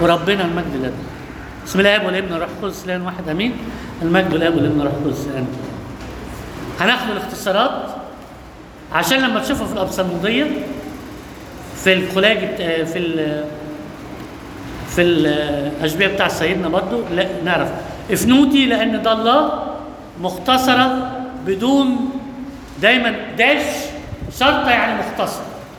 وربنا المجد لله بسم الله والابن والروح القدس الان واحد امين المجد لله والابن والروح القدس الان هناخد الاختصارات عشان لما تشوفوا في الابصموديه في الخلاج بتا- في ال في الاشبيه بتاع سيدنا برضو لا نعرف افنوتي لان ده الله مختصره بدون دايما داش شرطه يعني مختصر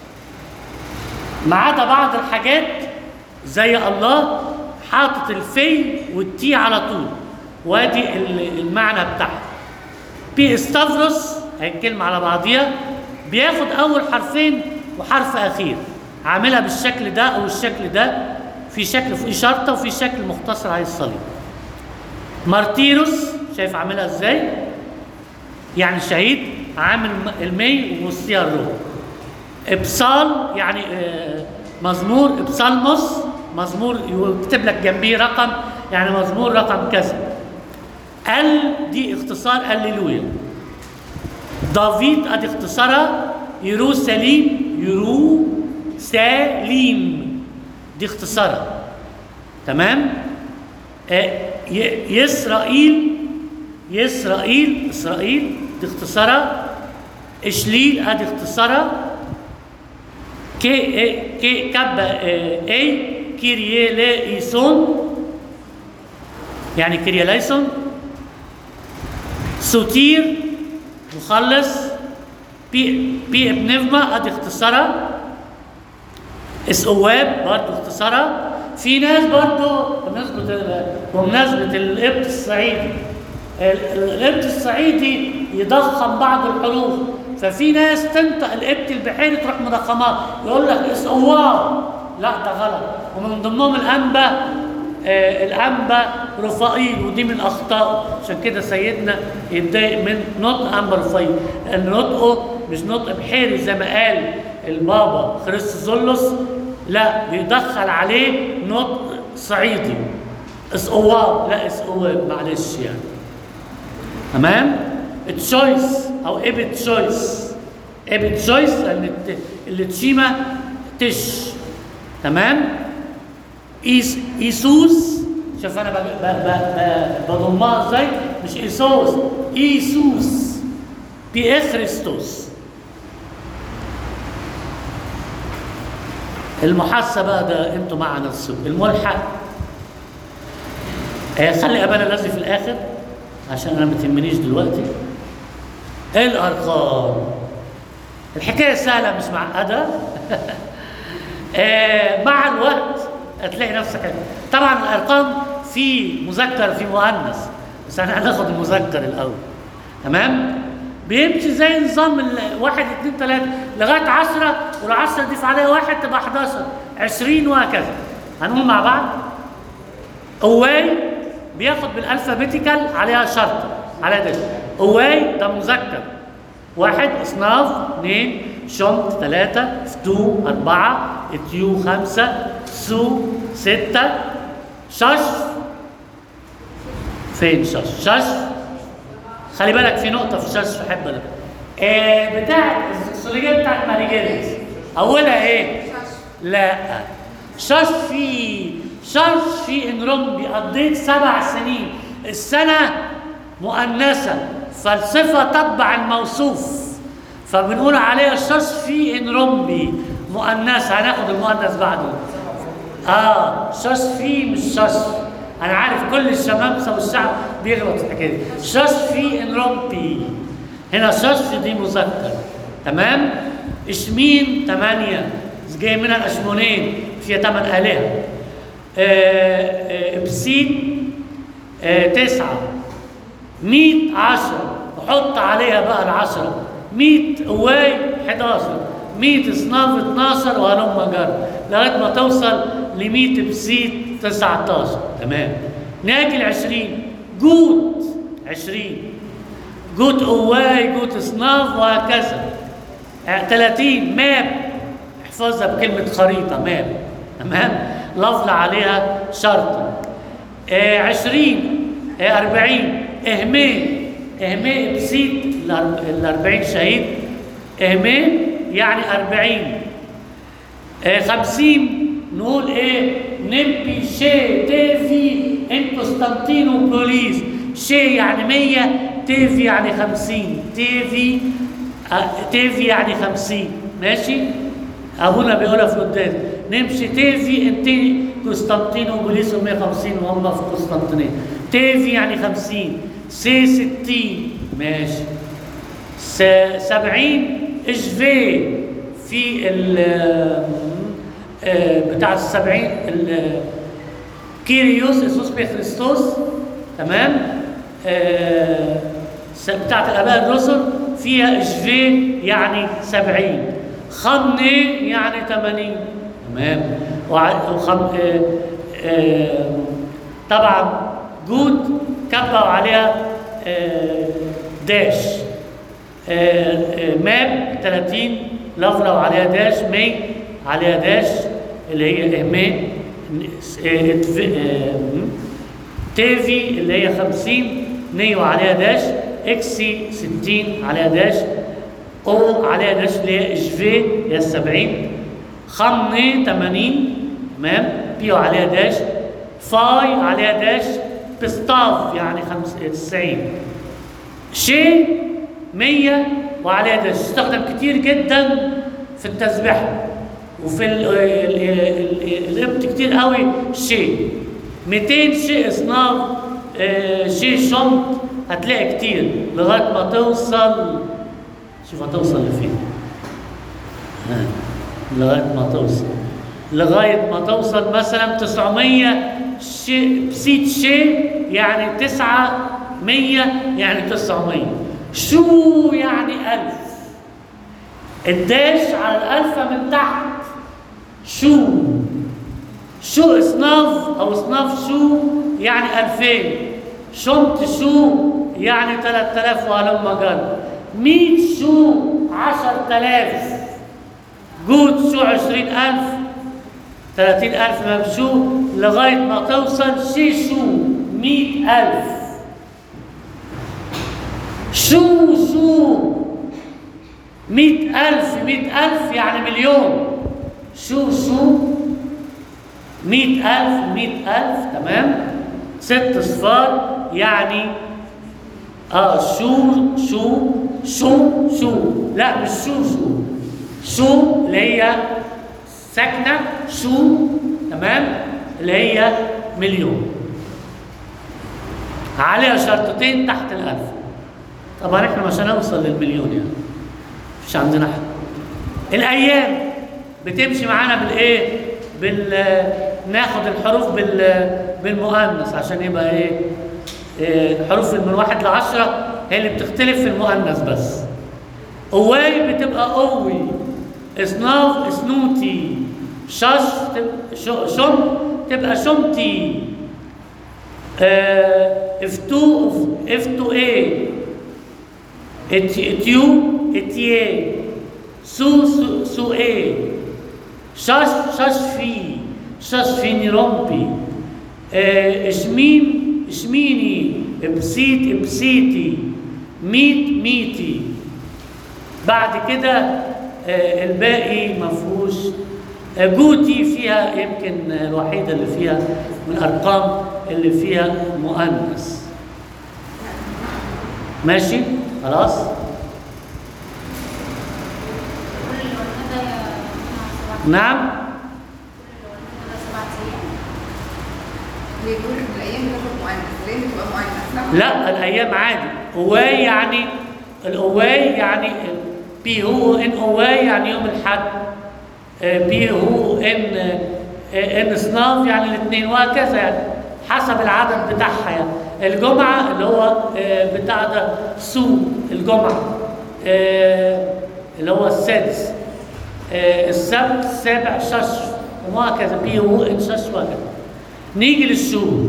ما عدا بعض الحاجات زي الله حاطط الفي والتي على طول وادي ال- المعنى بتاعها بي استافروس هي الكلمة على بعضيها بياخد أول حرفين وحرف أخير عاملها بالشكل ده أو الشكل ده في شكل فوقيه شرطة وفي شكل مختصر على الصليب مارتيروس شايف عاملها ازاي؟ يعني شهيد عامل م- المي ووسطيها الروح ابصال يعني آه، مزمور ابصالموس مزمور يكتب لك جنبيه رقم يعني مزمور رقم كذا ال دي اختصار هللويا دافيد ادي اختصارها يروساليم يروساليم دي اختصارها تمام آه، ي- يسرائيل يسرائيل اسرائيل دي اختصارها اشليل ادي اختصارها كي كي كاب اي كيريي ليسون يعني كيريا ليسون سوتير مخلص بي بي بنفما ادي اختصارها اسقواب برضه اختصارها في ناس برضه بمناسبة بمناسبة القبط الصعيدي ال- القبط الصعيدي يضخم بعض الحروف ففي ناس تنطق القبط البحيري تروح مضخمات يقول لك اسقواب لا ده غلط ومن ضمنهم الانبا آه الانبا رفائيل ودي من اخطائه عشان كده سيدنا يتضايق من نطق انبا رفائيل لان نطقه مش نطق بحيري زي ما قال البابا خريستوزولوس لا بيدخل عليه نطق صعيدي اسقواب لا اسقواب معلش يعني تمام تشويس او ابت تشويس ابت تشويس لان الت- اللي تشيما تش تمام إيس ايسوس شوف انا ب- ب- ب- ب- بضمها ازاي مش ايسوس ايسوس بيخريستوس المحاسبه بقى ده انتوا مع نفسكم الملحق آه، خلي ابانا الذي في الاخر عشان انا ما تهمنيش دلوقتي الارقام الحكايه سهله مش معقده آه، مع الوقت هتلاقي نفسك طبعا الارقام في مذكر في مؤنث بس احنا هناخد المذكر الاول تمام بيمشي زي نظام ال- واحد اتنين تلاته لغايه 10 والعشرة ضيف عليها واحد تبقى 11 20 وهكذا هنقول مع بعض اواي بياخد بالالفابيتيكال عليها شرطه على ده اواي ده مذكر واحد اصناف اثنين شنط ثلاثة فتو أربعة اتيو خمسة سو ستة شش فين شش شش خلي بالك في نقطة في شش بحب ده آه بتاعت السكسولوجية بتاعت ماريجيلز أولها إيه؟ لا شش شش ان رمبي قضيت سبع سنين السنة مؤنثة فالصفة تتبع الموصوف فبنقول عليها شش في ان رمبي مؤنثة هناخد المؤنث بعده اه شش في مش شش انا عارف كل الشمامسه والشعب بيغلط في الحكايه دي شش في ان رمبي هنا شش دي مذكر تمام اشمين ثمانية جاي منها الاشمونين فيها ثمان الهه آه، آه، ابسين آه، تسعة مية عشرة وحط عليها بقى العشرة مية قواي 11 مية اصناف 12 وهلم جر لغاية ما توصل لمية بسيت 19 تمام ناجي ل 20 جوت 20 جوت قواي جوت اصناف وهكذا آه، 30 ماب احفظها بكلمة خريطة ماب تمام لفظ عليها شرط آه، 20 آه، 40 اهمين اهمين بسيط ال 40 شهيد اهمين يعني 40 آه، 50 نقول ايه نمبي شي تيفي ان قسطنطينوبوليس شي يعني 100 تيفي يعني 50 تيفي آه، تيفي يعني 50 ماشي ابونا بيقولها في القداس نمشي تيفي انت قسطنطينوبوليس 150 وهم في قسطنطينيه تيفي يعني 50 سي 60 ماشي س- 70 اجفي في ال آه، بتاع السبعين ال- كيريوس اسوس بخريستوس تمام آه، س- بتاعت الاباء الرسل فيها اجفي يعني سبعين خمني يعني ثمانين تمام وع- وخم... آه، آه، طبعا جود كبوا عليها آه، داش آه، آه، ماب 30 لفظة وعليها داش مي عليها داش اللي هي إهماء آه، اتف- آه، م. تيفي اللي هي 50 نيو عليها داش اكسي 60 عليها داش او عليها داش اللي هي اجفي هي 70 خمني 80 تمام بيو عليها داش فاي عليها داش بستاف يعني خمس- 90 شيء 100 وعليها داش استخدم كتير جدا في التسبيح وفي ال- ال- ال- القبط كتير قوي شيء 200 شيء اصناف آه، شيء شنط هتلاقي كتير لغايه ما توصل شوف هتوصل لفين ها، لغايه ما توصل لغايه ما توصل مثلا 900 شيء بسيت شيء يعني 900 يعني 900 شو يعني ألف الداش على الألفة من تحت شو شو اصناف او اصناف شو يعني 2000 شنط شو يعني 3000 وهلم جر 100 شو 10000 جود شو 20000 30000 ممشو لغايه ما توصل شي شو 100000 شو شو مئة ألف مئة ألف يعني مليون شو شو مئة ألف مئة ألف تمام ست صفار يعني اه شو شو شو شو لا مش شو شو شو اللي هي ساكنة شو تمام اللي هي مليون عليها شرطتين تحت الألف طبعا احنا مش هنوصل للمليون يعني مش عندنا حد الايام بتمشي معانا بالايه بال ناخد الحروف بال بالمؤنث عشان يبقى ايه إيه، الحروف من واحد لعشرة هي اللي بتختلف في المؤنث بس قواي بتبقى قوي اصناف سنوتي شش تبقى ش- شم تبقى شمتي آه، افتو افتو ايه ات- اتيو اتيه سو سو سو ايه شاش شاش في شاش فيني رومبي آه، اشميم اشميني بسيت بسيتي ميت ميتي بعد كده آه، الباقي مفهوش آه، جوتي فيها يمكن الوحيدة اللي فيها من الأرقام اللي فيها مؤنث ماشي خلاص كل الولد ده سبعة نعم سبعة أيام هي بيقول ان الايام بتاخد مؤنث ليه بتبقى مؤنث صح؟ لا الايام عادي قواي يعني القواي يعني بي هو ان قواي يعني يوم الاحد آه، بي هو ان آه، ان صناف يعني الاثنين وهكذا يعني حسب العدد بتاعها يعني الجمعه اللي هو آه، بتاع ده سو الجمعه آه، اللي هو السادس آه، السبت السابع شش وهكذا بي هو ان شش وهكذا نيجي للشهور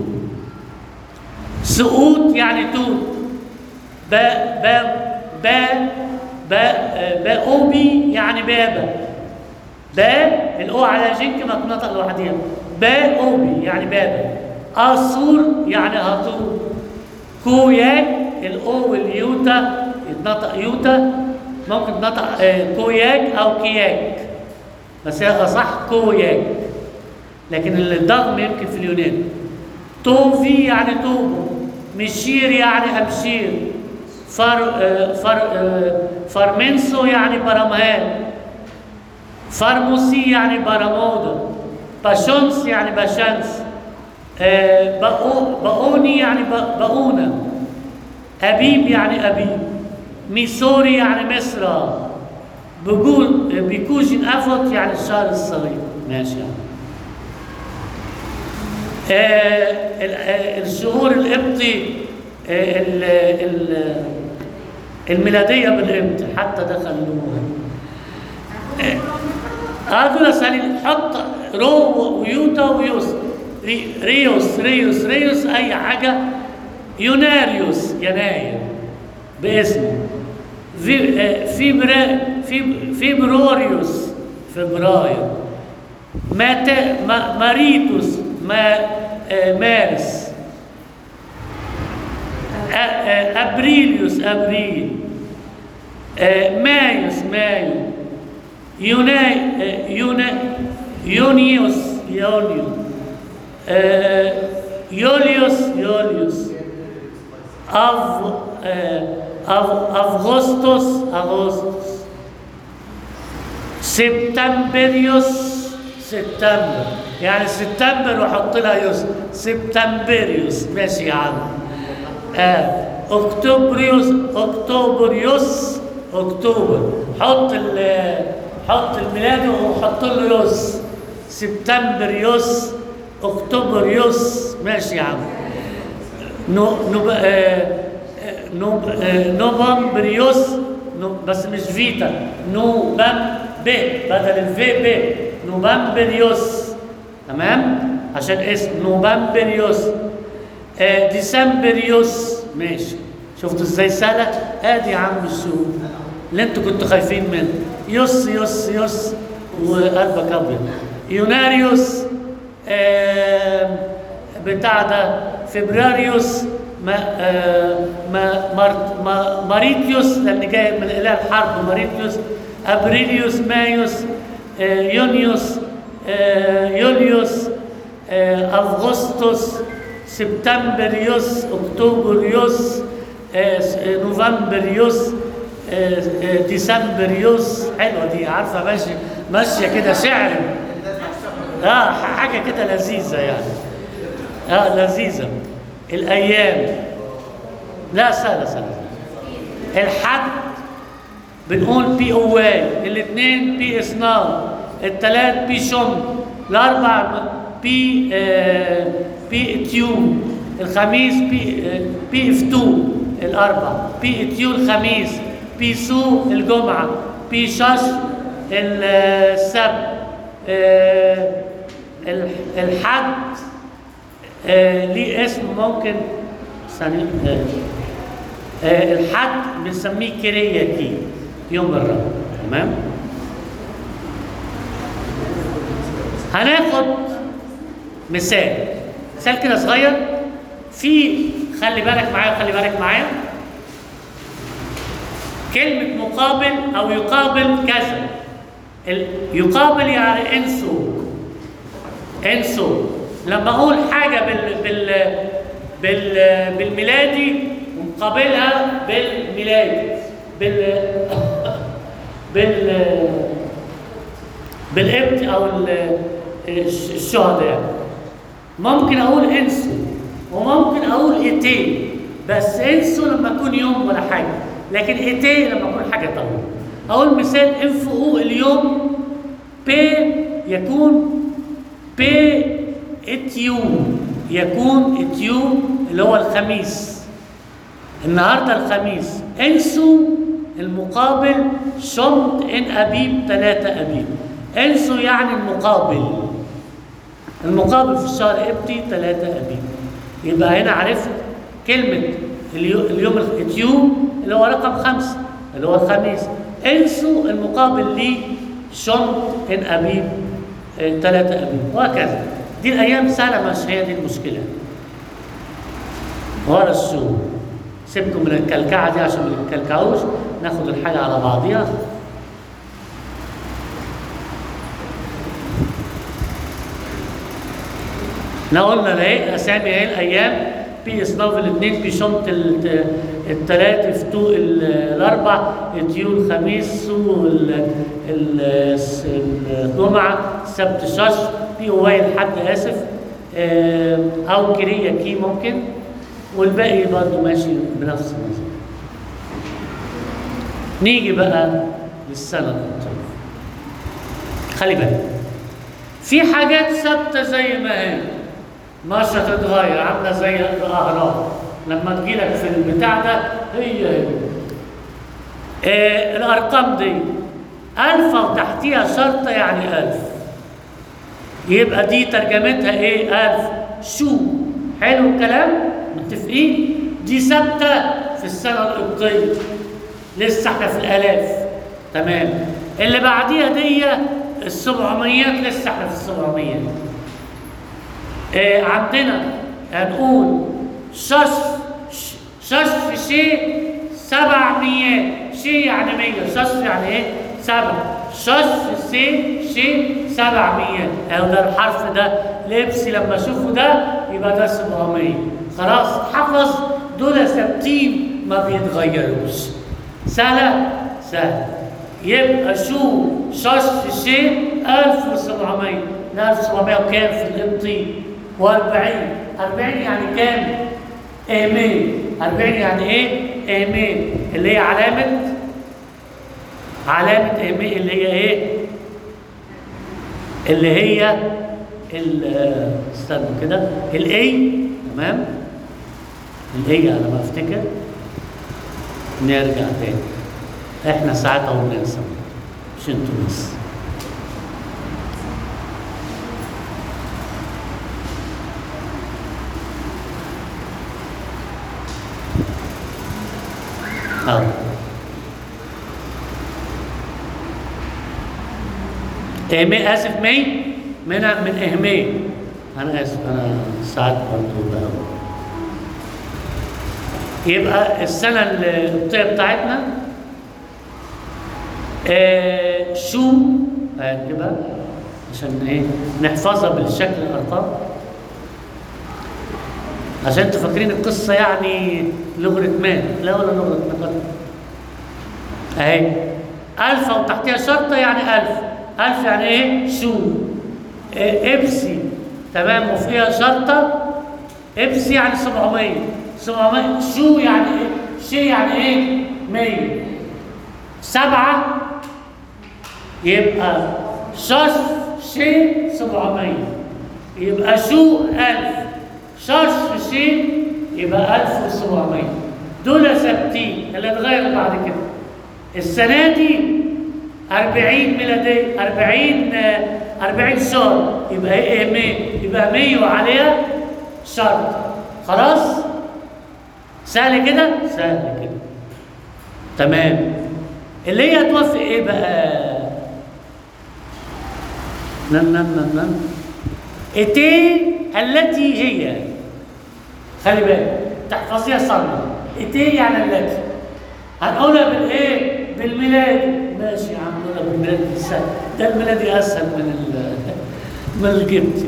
سقوط يعني توت با با با با با اوبي يعني بابا با الاو على جنك ما تنطق لوحديها با اوبي يعني بابا اصور يعني هطور كوياك الاو واليوتا يتنطق يوتا ممكن تنطق آه، كوياك او كياك بس هي اصح كوياك لكن الضغم يمكن في اليونان توفي يعني توبو مشير يعني أمشير فر آه، فر آه، فرمنسو يعني برمهان فرموسي يعني برمودا باشونس يعني باشانس آه، بقو بقوني يعني ب- بقونة أبيب يعني أبيب ميسوري يعني مصر بقول بيكوجن أفوت يعني الشهر الصغير ماشي يعني. آه، ال- آه، الشهور القبطي آه، ال- ال- الميلادية بالقبط حتى دخلوها اه دول سهلين حط رو ويوتا ويوس ري ريوس ريوس ريوس اي حاجه يوناريوس يناير باسمه في آه، فيبرا في فيبروريوس فبراير ماتا ما ماريتوس ما آه، مارس آه، آه، ابريليوس ابريل آه، مايوس مايو يوناي آه، يونا يونيوس يونيو آه، يوليوس يوليوس أف آه، أف أفغسطس أغسطس سبتمبريوس سبتمبر يعني سبتمبر وحط لها يوس سبتمبريوس ماشي يا عم آه. اكتوبريوس اكتوبريوس اكتوبر حط ال حط الميلاد وحط له يوس سبتمبريوس اكتوبريوس ماشي يا عم نو نو آه آه، نو آه نوفمبريوس نو بس مش فيتا نوبم ب بدل الفي ب نوفمبريوس تمام عشان اسم نوفمبريوس آه ديسمبريوس ماشي شفتوا ازاي سهله ادي يا عم السوق اللي انتوا كنتوا خايفين منه يوس يوس يوس وقلبك ابيض يوناريوس آه بتاع ده فبراريوس ما آه ما مارت ما ماريتيوس لان جاي من اله الحرب ماريتيوس ابريليوس مايوس آه يونيوس آه يوليوس آه أغسطس سبتمبريوس أكتوبريوس آه س- آه، نوفمبريوس آه آه ديسمبريوس حلوة دي عارفة ماشي ماشية كده شعر اه حاجة كده لذيذة يعني اه لذيذة الأيام لا سهلة سهلة الحد بنقول بي اواي الاثنين بي اصنام الثلاث بي شم الاربع بي آه بي اتيوم الخميس بي آه بي افتو الاربع بي اتيو الخميس بي سو الجمعه بي شش السبت آه الح- الحد آه ليه اسم ممكن ثانية آه آه، الحد بنسميه كرياتي يوم الرب تمام هناخد مثال مثال كده صغير في خلي بالك معايا خلي بالك معايا كلمة مقابل أو يقابل كذا ال- يقابل يعني انسو انسو لما اقول حاجه بال بال بال بالميلادي ومقابلها بالميلادي بال بال بالابت او ال- الش- الشهداء يعني. ممكن اقول انسوا وممكن اقول ايتي بس انسوا لما اكون يوم ولا حاجه لكن ايتي لما اكون حاجه طويله اقول مثال انفقوا اليوم بي يكون بي اتيوم يكون اتيوم اللي هو الخميس النهارده الخميس انسوا المقابل شمت ان ابيب ثلاثة ابيب انسوا يعني المقابل المقابل في الشهر ابتي ثلاثة ابيب يبقى هنا عرفت كلمة اليو- اليوم الاتيوم اللي هو رقم خمسة اللي هو الخميس انسوا المقابل ليه شمت ان ابيب آه، ثلاثة ابيب وهكذا دي الايام سهلة مش هي دي المشكلة ورا السوق سيبكم من الكلكعه دي عشان ما نتكلكعوش ناخد الحاجه على بعضيها احنا قلنا اهي اسامي اهي الايام بي اصناف الاثنين بي شمت ال- التلات فتو ال- الاربع تيو الخميس سو ال- ال- الس- الجمعه سبت شش بي واي الحد اسف آه، او كريه كي ممكن والباقي برضه ماشي بنفس النظام نيجي بقى للسنه القبطيه خلي بالك في حاجات ثابته زي ما هي مش هتتغير عامله زي الاهرام لما تجيلك في البتاع ده هي هي آه الارقام دي ألف وتحتيها شرطة يعني ألف يبقى دي ترجمتها ايه ألف شو حلو الكلام متفقين دي ثابتة في السنة القبطية لسه احنا في الآلاف تمام اللي بعديها دي السبعميات لسه احنا في السبعميات آه عندنا هنقول شصف شصف شيء سبع ميات شيء يعني مية شصف يعني ايه سبع شصف سي شيء سبع ميات اهو ده الحرف ده لبسي لما اشوفه ده يبقى ده 700 خلاص حفظ دول ثابتين ما بيتغيروش سهلة سهلة يبقى شو شصف شيء 1700 لا 1700 وكام في القبطي و40 40 يعني كام؟ ايميل 40 يعني ايه؟ ايميل اللي هي علامة علامة ايميل اللي هي ايه؟ اللي هي ال استنوا كده الاي تمام؟ الاي على ما افتكر نرجع تاني احنا ساعات اهو بننسى مش انتوا بس اه إهمي آسف مي من من إهمي أنا آسف أنا ساعات برضه بقى يبقى السنة القبطية بتاعتنا آه شو هكتبها عشان ايه نحفظها بالشكل الارقام عشان انتوا فاكرين القصه يعني لوغاريتمات لا ولا لوغاريتمات اهي ألف أو تحتها شرطة يعني ألف ألف يعني إيه؟ شو إيه إبسي تمام وفيها شرطة إبسي يعني 700 700 شو يعني إيه؟ شي يعني إيه؟ 100 سبعة يبقى شصف شي 700 يبقى شو 1000 شصف شي يبقى 1700 دول ثابتين اللي اتغير بعد كده السنة دي 40 ميلادية 40 آه، 40 شهر يبقى ايه 100 يبقى 100 وعليها شرط خلاص سهل كده سهل كده تمام اللي هي توافق ايه بقى نن نن نن نن اتي التي هي خلي بالك تحفظيها صلبة اتي يعني التي هنقولها بالايه بالميلاد ماشي يا عم نقولها بالميلاد سهل ده الميلادي اسهل من ال من الجبتي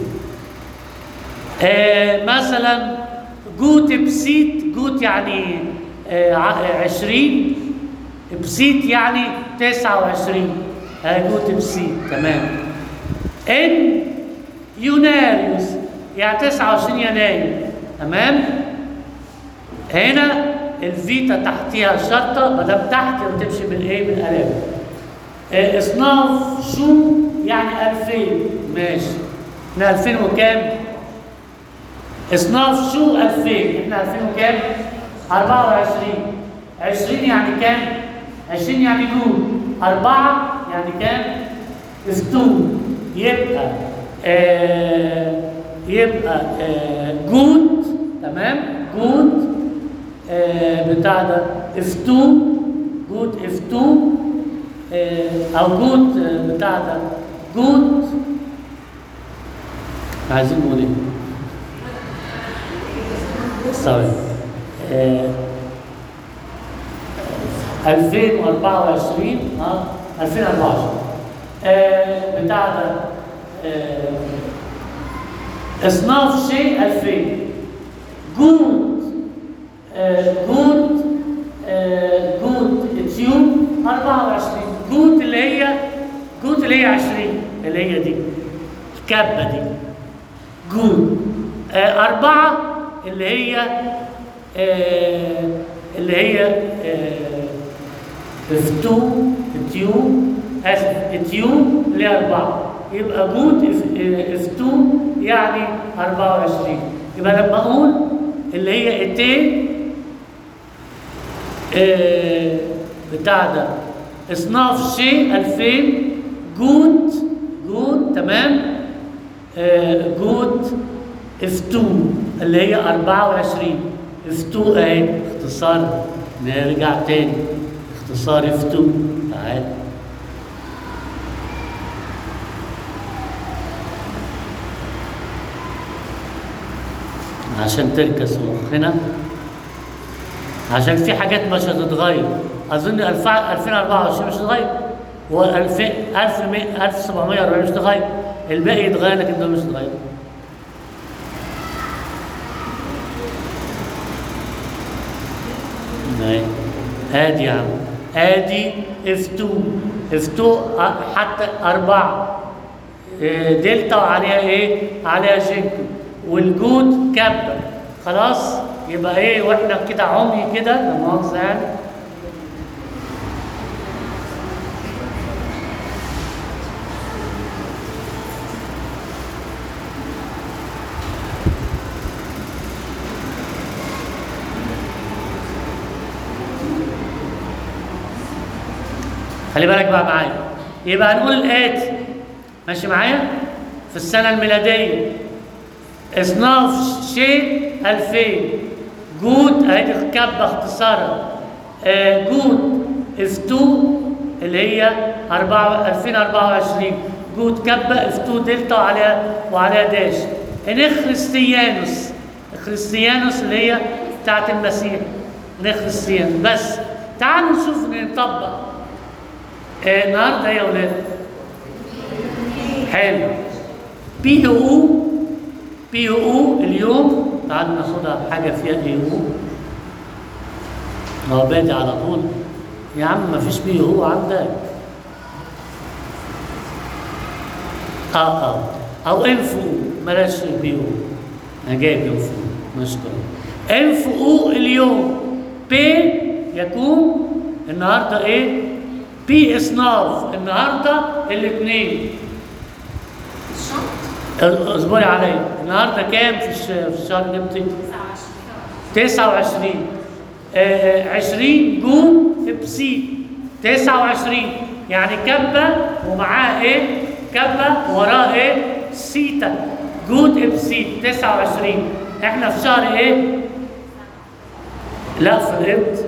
آه مثلا جوت بسيت جوت يعني آه ع- عشرين بسيت يعني تسعة وعشرين آه جوت بسيت تمام ان يوناريوس يعني تسعة وعشرين يناير تمام هنا الفيتا تحتها شرطة ما دام تحت يبقى تمشي بالايه بالالف آه، اصناف شو يعني 2000 ماشي احنا 2000 وكام؟ اصناف شو 2000 احنا 2000 وكام؟ 24 20 يعني كام؟ 20 يعني جول 4 يعني كام؟ افتون يبقى آه يبقى آه جود تمام جود آه بتاع ده افتو جود افتو آه او جود آه بتاع ده جود عايزين نقول ايه؟ ثواني آه 2024 اه 2024 آه بتاع ده آه اصناف شيء 2000 جود آه، جود آه، جود تيوب 24 جود اللي هي جود اللي هي 20 اللي هي دي الكبه دي جود آه، أربعة اللي هي آه، اللي هي آه، افتو تيوب اسف تيوب اللي هي أربعة يبقى جود اف- آه، افتو يعني 24 يبقى لما أقول اللي هي اتين آه، بتاع ده اصناف شيء 2000 جود جود تمام آه، جود افتو اللي هي 24 افتو اهي اختصار نرجع تاني اختصار افتو تعال عشان تركز مخنا عشان في حاجات مش هتتغير اظن 2000 2024 مش هتتغير و 2000 1100 1740 مش هتتغير الباقي يتغير لكن ده مش هيتغير اهي ادي يا عم ادي اف 2 اف 2 حتى أربعة إيه، دلتا وعليها ايه؟ عليها جنكو والجود كبة خلاص يبقى ايه واحنا كده عمي كده لا مؤاخذة يعني خلي بالك بقى معايا يبقى هنقول الآتي ماشي معايا في السنة الميلادية اصناف شيء 2000 جود ادي كبه اختصارا آه، جود افتو اللي هي 4 2024 جود كبه افتو دلتا وعليها وعليها داش انخريستيانوس خريستيانوس اللي هي بتاعت المسيح انخريستيانوس بس تعالوا نشوف نطبق آه، النهارده يا ولاد حلو بي او بي او اليوم تعالوا ناخدها حاجه فيها بي او هو بادي على طول يا عم ما فيش بي او عندك اه اه او انفو بلاش بي او انا جايب انفو مشكلة انفو او اليوم بي يكون النهارده ايه بي اصناف النهارده الاثنين الشنط اصبري عليا النهارده كام في الش- في الشهر امتى 29 آه، آه، 20 جون بسي 29 يعني كبه ومعاه ايه كبه وراه ايه سيتا جود بسي 29 احنا في شهر ايه لا في الامت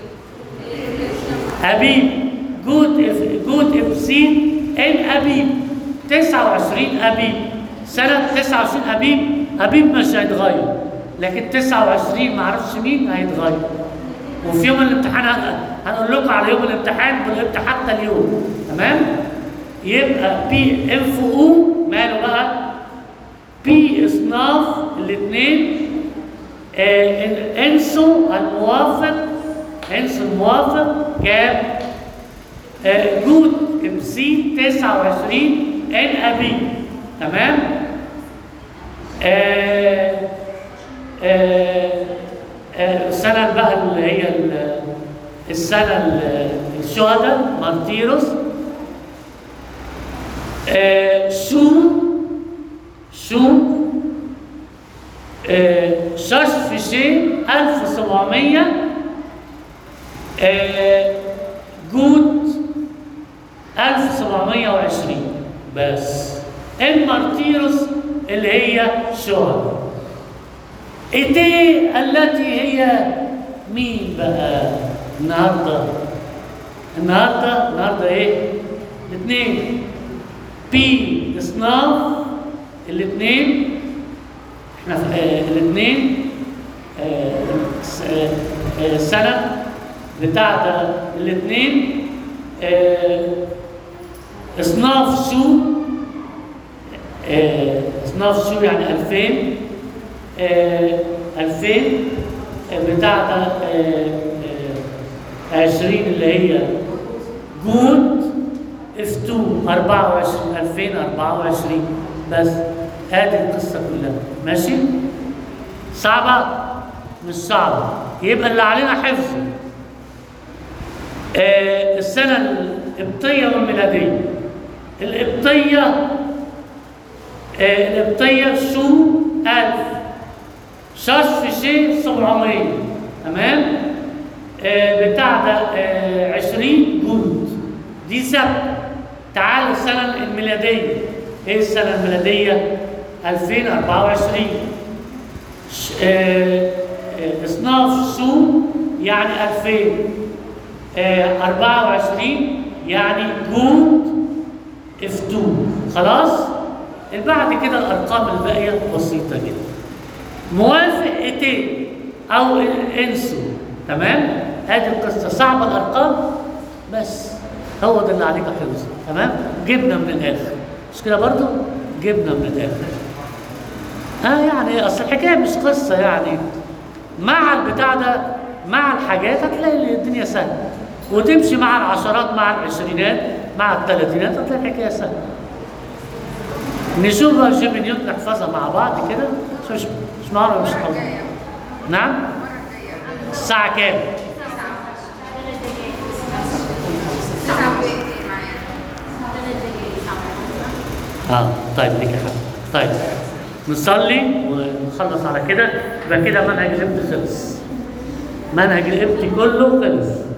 ابيب جود إف- جود ابسين ان ابيب 29 ابيب سنه 29 ابيب ابيب مش هيتغير لكن 29 ما اعرفش مين هيتغير وفي يوم الامتحان هن- هنقول لكم على يوم الامتحان بالامتى حتى اليوم تمام يبقى بي اف او ماله بقى بي اصناف الاثنين آه، إن- انسوا الموافق انسوا الموافق كام آه، جود ام سي 29 ان ابي تمام آه، آه، آه، السنه بقى اللي هي ال- السنه ال- الشهداء مارتيروس آه، شو شو آه، شاش فيشي 1700 آه، جود 1720 بس ام مارتيروس اللي هي شهر ايتي التي هي مين بقى النهارده النهارده النهارده ايه الاثنين بي اصناف الاثنين احنا في آه الاثنين آه س- آه آه السنه بتاعت الاثنين آه اصناف شو آه اصناف شو يعني 2000 آه 2000 آه، بتاع ده آه آه 20 اللي هي جود اف 2 24 2024 بس هذه القصه كلها ماشي صعبه مش صعبه يبقى اللي علينا حفظه آه السنه القبطيه والميلاديه القبطيه آه القبطيه سو 1000 شاش في شيء 700 تمام آه بتاع ده آه 20 جود دي سبت تعال السنة الميلادية ايه السنة الميلادية 2024 ش- آه، آه، اصناف سو يعني 2024 يعني جود اف 2 خلاص اللي بعد كده الارقام الباقيه بسيطه جدا موافق ايتين او انسو تمام ادي القصه صعبه الارقام بس هو ده اللي عليك حفظه تمام جبنا من الاخر مش كده برضو جبنا من الاخر اه يعني اصل الحكايه مش قصه يعني مع البتاع ده مع الحاجات هتلاقي الدنيا سهله وتمشي مع العشرات مع العشرينات مع الثلاثينات هتلاقي الحكايه سهله نشوف بقى جيمي نيوتن نحفظها مع بعض كده مش مش مش معقول مش حافظ نعم المرة الجاية الساعة كام؟ تسعة ودقيقتين معايا اه طيب ليك يا حبيبي طيب نصلي ونخلص على كده يبقى كده منهج الابن خلص منهج الابن كله خلص